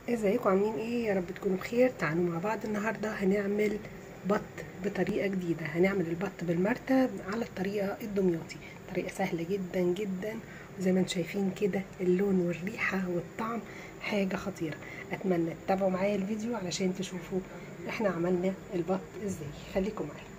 ازيكم عاملين ايه يا رب تكونوا بخير تعالوا مع بعض النهارده هنعمل بط بطريقه جديده هنعمل البط بالمرتب على الطريقه الدمياطي طريقه سهله جدا جدا وزي ما انتم شايفين كده اللون والريحه والطعم حاجه خطيره اتمنى تتابعوا معايا الفيديو علشان تشوفوا احنا عملنا البط ازاي خليكم معايا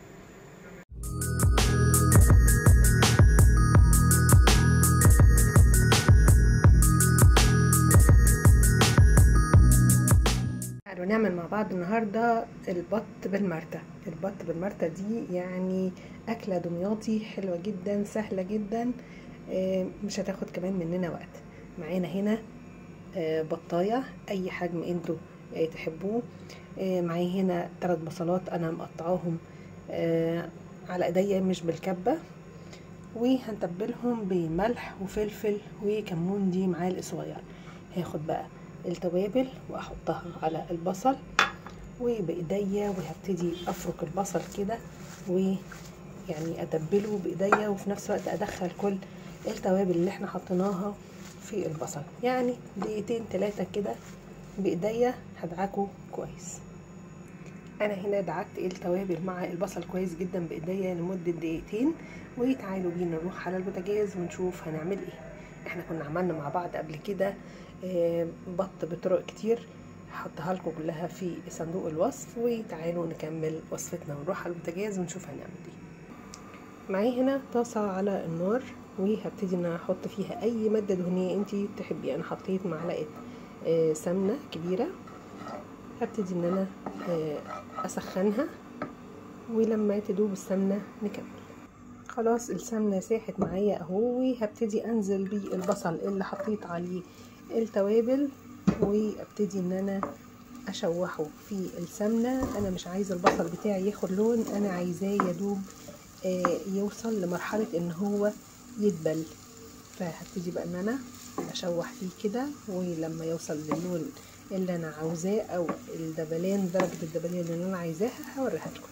تعالوا نعمل مع بعض النهاردة البط بالمرتة البط بالمرتة دي يعني أكلة دمياطي حلوة جدا سهلة جدا مش هتاخد كمان مننا وقت معانا هنا بطاية أي حجم انتوا تحبوه معايا هنا ثلاث بصلات أنا مقطعاهم على ايديا مش بالكبة وهنتبلهم بملح وفلفل وكمون دي معالق صغير هاخد بقى التوابل واحطها على البصل وبايديا وهبتدي افرك البصل كده ويعني اتبله بايديا وفي نفس الوقت ادخل كل التوابل اللي احنا حطيناها في البصل يعني دقيقتين ثلاثه كده بايديا هدعكه كويس انا هنا دعكت التوابل مع البصل كويس جدا بايديا لمده دقيقتين وتعالوا بينا نروح على البوتاجاز ونشوف هنعمل ايه احنا كنا عملنا مع بعض قبل كده بط بطرق كتير هحطها لكم كلها في صندوق الوصف وتعالوا نكمل وصفتنا ونروح على البوتاجاز ونشوف هنعمل ايه معايا هنا طاسة على النار وهبتدي ان انا احط فيها اي مادة دهنية انتي تحبي انا حطيت معلقة سمنة كبيرة هبتدي ان انا اسخنها ولما تدوب السمنة نكمل خلاص السمنة ساحت معايا اهو وهبتدي انزل بالبصل اللي حطيت عليه التوابل وابتدي ان انا اشوحه في السمنة انا مش عايزة البصل بتاعي ياخد لون انا عايزاه يدوب آه يوصل لمرحلة ان هو يدبل فهبتدي بقى ان انا اشوح فيه كده ولما يوصل للون اللي انا عاوزاه او الدبلان درجة الدبلان اللي انا عايزاها هوريها لكم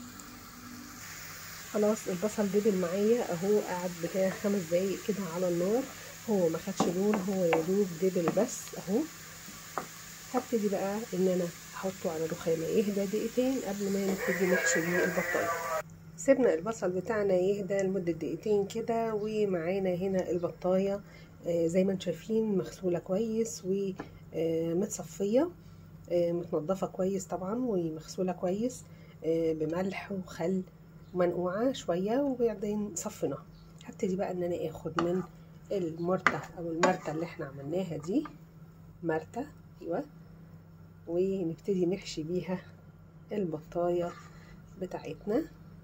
خلاص البصل دبل معايا اهو قعد بتاع خمس دقايق كده على النار هو ما خدش لون هو يدوب دبل بس اهو هبتدي بقى ان انا احطه على رخامه يهدى دقيقتين قبل ما نبتدي نحشي بيه البطايه سيبنا البصل بتاعنا يهدى لمده دقيقتين كده ومعانا هنا البطايه آه زي ما انتم شايفين مغسوله كويس ومتصفيه آه متنضفه كويس طبعا ومغسوله كويس آه بملح وخل منقوعه شويه وبعدين صفيناها هبتدي بقى ان انا اخد من المرتة او المرتة اللي احنا عملناها دي مرتة ايوه ونبتدي نحشي بيها البطاية بتاعتنا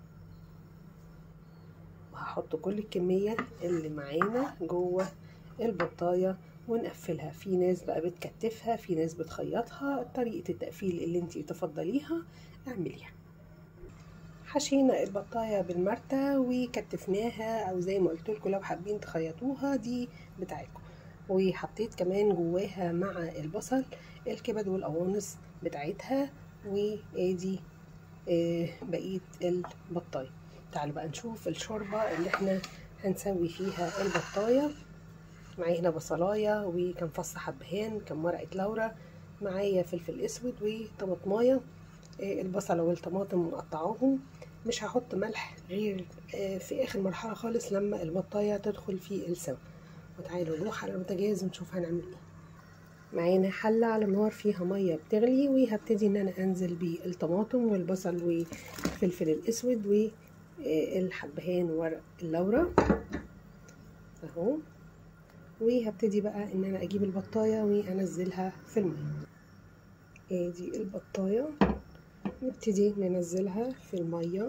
وهحط كل الكمية اللي معانا جوه البطاية ونقفلها في ناس بقى بتكتفها في ناس بتخيطها طريقة التقفيل اللي انتي تفضليها اعمليها حشينا البطاية بالمرتة وكتفناها او زي ما قلت لكم لو حابين تخيطوها دي بتاعتكم وحطيت كمان جواها مع البصل الكبد والقوانص بتاعتها وادي آه بقية البطاية تعالوا بقى نشوف الشوربة اللي احنا هنسوي فيها البطاية معايا هنا بصلاية وكم فص حبهان كم ورقة لورا معايا فلفل اسود وطماطمايه البصلة والطماطم مقطعاهم مش هحط ملح غير في اخر مرحلة خالص لما البطاية تدخل في السوا وتعالوا نروح على البوتاجاز ونشوف هنعمل ايه معانا حلة على النار فيها مية بتغلي وهبتدي ان انا انزل بالطماطم والبصل والفلفل الاسود والحبهان وورق اللورة اهو وهبتدي بقى ان انا اجيب البطاية وانزلها في المية ادي البطاية نبتدي ننزلها في المية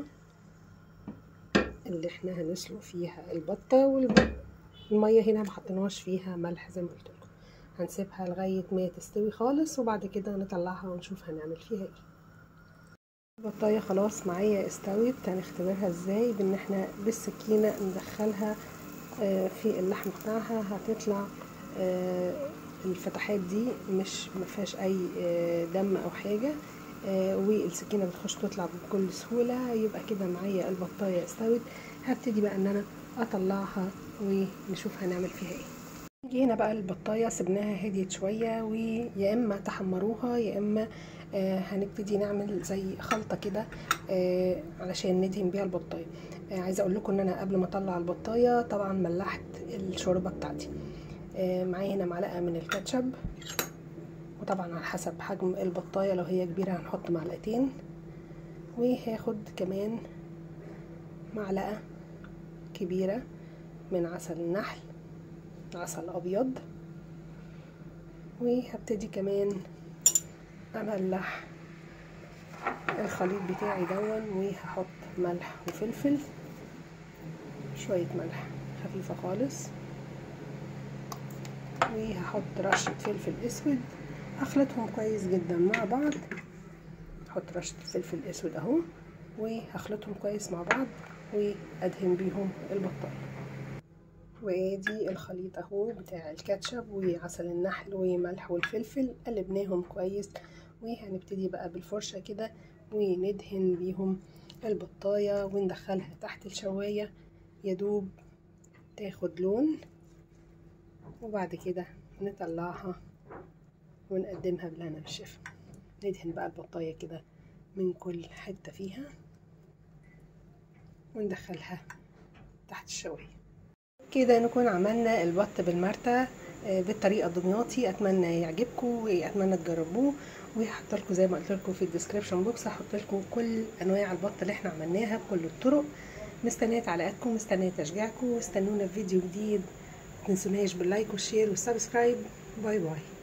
اللي احنا هنسلق فيها البطة والمية هنا محطناش فيها ملح زي ما قلت لكم هنسيبها لغاية ما تستوي خالص وبعد كده نطلعها ونشوف هنعمل فيها ايه البطاية خلاص معايا استوت هنختبرها ازاي بان احنا بالسكينة ندخلها في اللحم بتاعها هتطلع الفتحات دي مش مفيهاش اي دم او حاجه آه والسكينه بتخش تطلع بكل سهوله يبقى كده معايا البطايه استوت هبتدي بقى ان انا اطلعها ونشوف هنعمل فيها ايه جينا بقى البطاية سبناها هديت شوية ويا اما تحمروها يا اما آه هنبتدي نعمل زي خلطة كده آه علشان ندهن بيها البطاية آه عايزة اقول لكم ان انا قبل ما اطلع البطاية طبعا ملحت الشوربة بتاعتي آه معايا هنا معلقة من الكاتشب وطبعا على حسب حجم البطاية لو هي كبيرة هنحط معلقتين وهاخد كمان معلقة كبيرة من عسل النحل عسل ابيض وهبتدي كمان املح الخليط بتاعي دون وهحط ملح وفلفل شوية ملح خفيفة خالص وهحط رشة فلفل اسود هخلطهم كويس جدا مع بعض احط رشة فلفل اسود اهو وهخلطهم كويس مع بعض وادهن بيهم البطاطا وادي الخليط اهو بتاع الكاتشب وعسل النحل وملح والفلفل قلبناهم كويس وهنبتدي بقى بالفرشة كده وندهن بيهم البطاية وندخلها تحت الشواية يدوب تاخد لون وبعد كده نطلعها ونقدمها بالهنا بالشفا ندهن بقى البطاية كده من كل حتة فيها وندخلها تحت الشواية كده نكون عملنا البط بالمرتة بالطريقه الدمياطي اتمنى يعجبكم واتمنى تجربوه وهحط لكم زي ما قلت لكم في الديسكربشن بوكس هحط لكم كل انواع البط اللي احنا عملناها بكل الطرق مستنيه تعليقاتكم مستنيه تشجيعكم واستنونا في فيديو جديد متنسوناش باللايك والشير والسبسكرايب باي باي